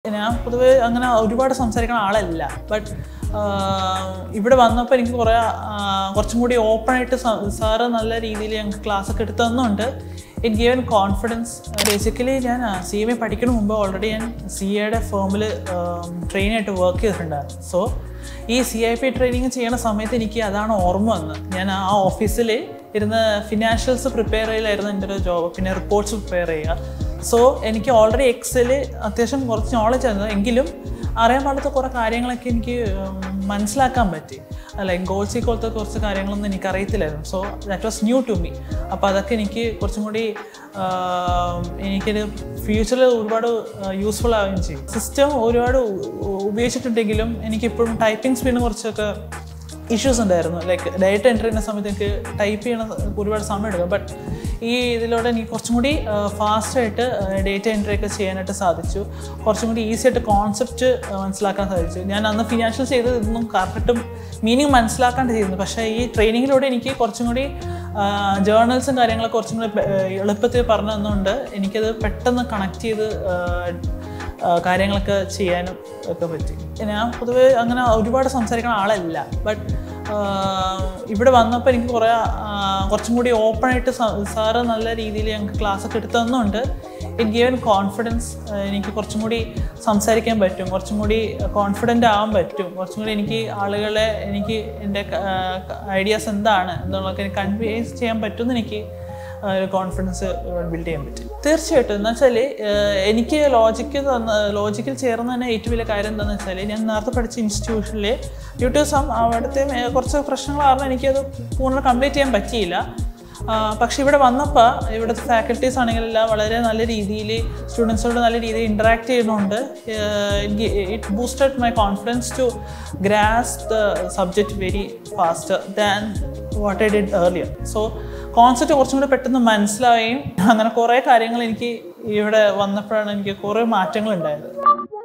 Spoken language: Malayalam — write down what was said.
ഞാൻ പൊതുവെ അങ്ങനെ ഒരുപാട് സംസാരിക്കുന്ന ആളല്ല ബട്ട് ഇവിടെ വന്നപ്പോൾ എനിക്ക് കുറേ ആ, കുറച്ചും കൂടി ഓപ്പണായിട്ട് സാറ് നല്ല രീതിയിൽ ഞങ്ങൾക്ക് ക്ലാസ് ഒക്കെ എടുത്തു തന്നുണ്ട് ഇറ്റ് ഗിവൻ കോൺഫിഡൻസ് ബേസിക്കലി ഞാൻ സി എം എ പഠിക്കുന്ന മുമ്പ് ഓൾറെഡി ഞാൻ സി എയുടെ ഫേമിൽ ട്രെയിനായിട്ട് വർക്ക് ചെയ്തിട്ടുണ്ടായിരുന്നു സോ ഈ സി ഐ പി ട്രെയിനിങ് ചെയ്യുന്ന സമയത്ത് എനിക്ക് അതാണ് ഓർമ്മ വന്നത് ഞാൻ ആ ഓഫീസിൽ ഇരുന്ന് ഫിനാൻഷ്യൽസ് പ്രിപ്പയർ ചെയ്യലായിരുന്നു എൻ്റെ ഒരു ജോബ് പിന്നെ റിപ്പോർട്ട്സ് പ്രിപ്പയർ ചെയ്യുക സോ എനിക്ക് ഓൾറെഡി എക്സൽ അത്യാവശ്യം കുറച്ച് നോളജ് ആയിരുന്നു എങ്കിലും അറിയാൻ പാടാത്ത കുറേ കാര്യങ്ങളൊക്കെ എനിക്ക് ഉം, മനസ്സിലാക്കാൻ പറ്റി ലൈക്ക് ഗോൾസ് പോലത്തെ കുറച്ച് കാര്യങ്ങളൊന്നും എനിക്ക് അറിയത്തില്ലായിരുന്നു so that was new to me അപ്പോൾ അതൊക്കെ എനിക്ക് കുറച്ചും കൂടി ആം, എനിക്കൊരു ഫ്യൂച്ചറിൽ ഒരുപാട് യൂസ്ഫുൾ ആവുകയും ചെയ്യും സിസ്റ്റം ഒരുപാട് ഉ- ഉപയോഗിച്ചിട്ടുണ്ടെങ്കിലും എനിക്കിപ്പോഴും ടൈപ്പിംഗ് സ്പീഡിന് കുറച്ചൊക്കെ ഇഷ്യൂസ് ഉണ്ടായിരുന്നു ലൈക്ക് ഡേറ്റ എൻ്റർ ചെയ്യുന്ന സമയത്ത് എനിക്ക് ടൈപ്പ് ചെയ്യണ ഒരുപാട് സമയം എടുക്കും ബട്ട് ഈ ഇതിലൂടെ എനിക്ക് കുറച്ചും കൂടി ഫാസ്റ്റായിട്ട് ഡേറ്റ എൻട്രി ഒക്കെ ചെയ്യാനായിട്ട് സാധിച്ചു കുറച്ചും കൂടി ഈസി ആയിട്ട് കോൺസെപ്റ്റ് മനസ്സിലാക്കാൻ സാധിച്ചു ഞാൻ അന്ന് ഫിനാൻഷ്യൽ ചെയ്തത് ഇതൊന്നും കറക്റ്റും മീനിങ് മനസ്സിലാക്കാണ്ട് ചെയ്യുന്നു പക്ഷേ ഈ ട്രെയിനിങ്ങിലൂടെ എനിക്ക് കുറച്ചും കൂടി ജേർണൽസും കാര്യങ്ങളൊക്കെ കുറച്ചും കൂടി പെ- ഏഹ് എളുപ്പത്തിൽ പറഞ്ഞു തന്നുകൊണ്ട് എനിക്കത് പെട്ടെന്ന് കണക്ട് ചെയ്ത് ആഹ് ആ, കാര്യങ്ങളൊക്കെ ചെയ്യാനും ഒക്കെ പറ്റി ഞാൻ പൊതുവേ അങ്ങനെ ഒരുപാട് സംസാരിക്കുന്ന ആളല്ല ബട്ട് ഇവിടെ വന്നപ്പോൾ എനിക്ക് കുറേ ആ, കുറച്ചും കൂടി ഓപ്പണായിട്ട് സാറ് നല്ല രീതിയിൽ ഞങ്ങൾക്ക് ക്ലാസ് ഒക്കെ എടുത്തു തന്നുകൊണ്ട് ഇറ്റ് ഗിവൻ കോൺഫിഡൻസ് എനിക്ക് കുറച്ചും കൂടി സംസാരിക്കാൻ പറ്റും കുറച്ചും കൂടി കോൺഫിഡൻ്റ് ആവാൻ പറ്റും കുറച്ചും കൂടി എനിക്ക് ആളുകളെ എനിക്ക് എൻ്റെ ഐഡിയാസ് എന്താണ് എന്നുള്ളതൊക്കെ എനിക്ക് കൺവീൻസ് ചെയ്യാൻ പറ്റുമെന്ന് എനിക്ക് ഒരു കോൺഫിഡൻസ് ബിൽഡ് ചെയ്യാൻ പറ്റും തീർച്ചയായിട്ടും എന്ന് വെച്ചാൽ എനിക്ക് ലോജിക്ക് തന്ന ലോജിക്കിൽ ചേർന്ന് തന്നെ ഏറ്റവും വലിയ കാര്യം എന്താണെന്ന് വെച്ചാൽ ഞാൻ നേരത്തെ പഠിച്ച ഇൻസ്റ്റിറ്റ്യൂഷനിൽ ഡ്യൂ ടു സം അവിടുത്തെ ഏർ, കുറച്ച് പ്രശ്നങ്ങൾ കാരണം എനിക്കത് പൂർണ്ണ കംപ്ലീറ്റ് ചെയ്യാൻ പറ്റിയില്ല ആ, പക്ഷേ ഇവിടെ വന്നപ്പോൾ ഇവിടുത്തെ ഫാക്കൽറ്റീസ് ആണെങ്കിലെല്ലാം വളരെ നല്ല രീതിയിൽ സ്റ്റുഡൻസിനോട് നല്ല രീതിയിൽ ഇൻറ്ററാക്ട് ചെയ്യുന്നുണ്ട് it boosted my confidence to grasp the subject very faster than what I did earlier so concept കുറച്ചും കൂടി പെട്ടെന്ന് മനസ്സിലാവുകയും അങ്ങനെ കുറേ കാര്യങ്ങൾ എനിക്ക് ഇവിടെ വന്നപ്പോഴാണ് എനിക്ക് കുറേ മാറ്റങ്ങൾ ഉണ്ടായത്